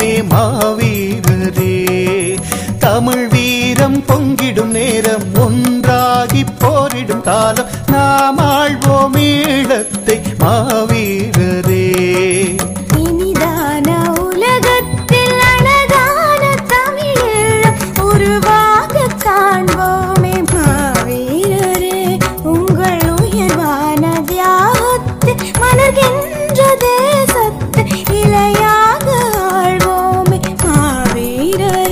வாழ்வோமே மாவீரரே தமிழ் வீரம் பொங்கிடும் நேரம் ஒன்றாகி போரிடும் காலம் நாம் ஆழ்வோம் ஈழத்தை மாவீரரே இனிதான உலகத்தில் அழகான தமிழீழம் உருவாக காண்போமே மாவீரரே உங்கள் உயர்வான தியாகத்தை மலர்கின்ற தேசத்தை இலையாக ஆழ்வோமே மாவீரரே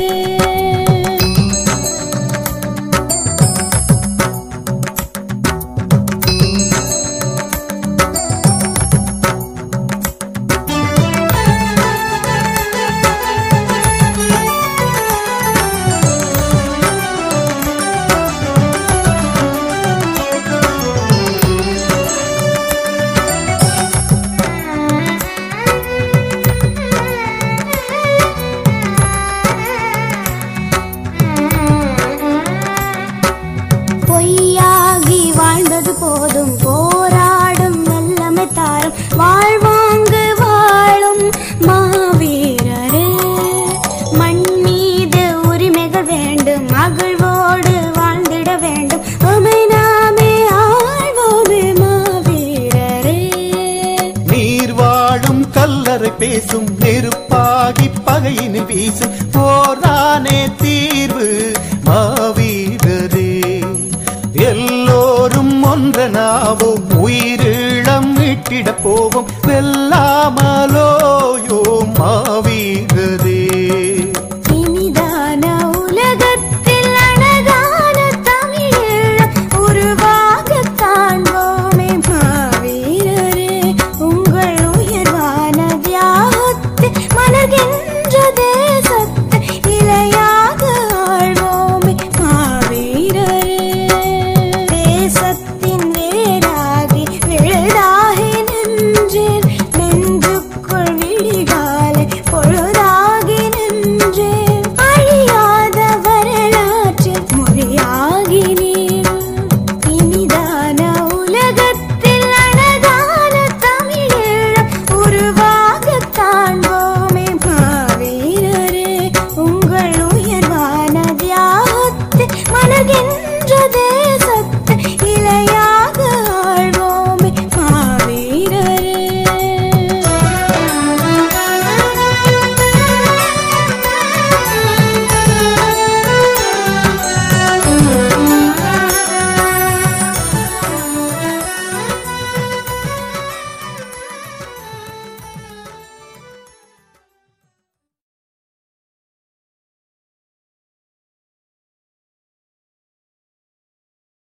பொய்யாகி வாழ்ந்தது போதும் போராடும் நல்லமை தாரும் வாழ்வாங்கு வாழும் மாவீரரே மண் மீது உரிமைகள் வேண்டும் மகிழ்வோடு வாழ்ந்திட வேண்டும் உமை நாமே ஆழ்வோமே மாவீரரே நீர் வாழும் கல்லறை பேசும் நெருப்பாகி பகையினில் வீசும் போரானே தீர்வு மாவீரரே எல்லோரும் ஒன்றனாவோம் உயிரிழம் மீட்டிட போவோம் வெல்லாமலோயோ மாவீரரே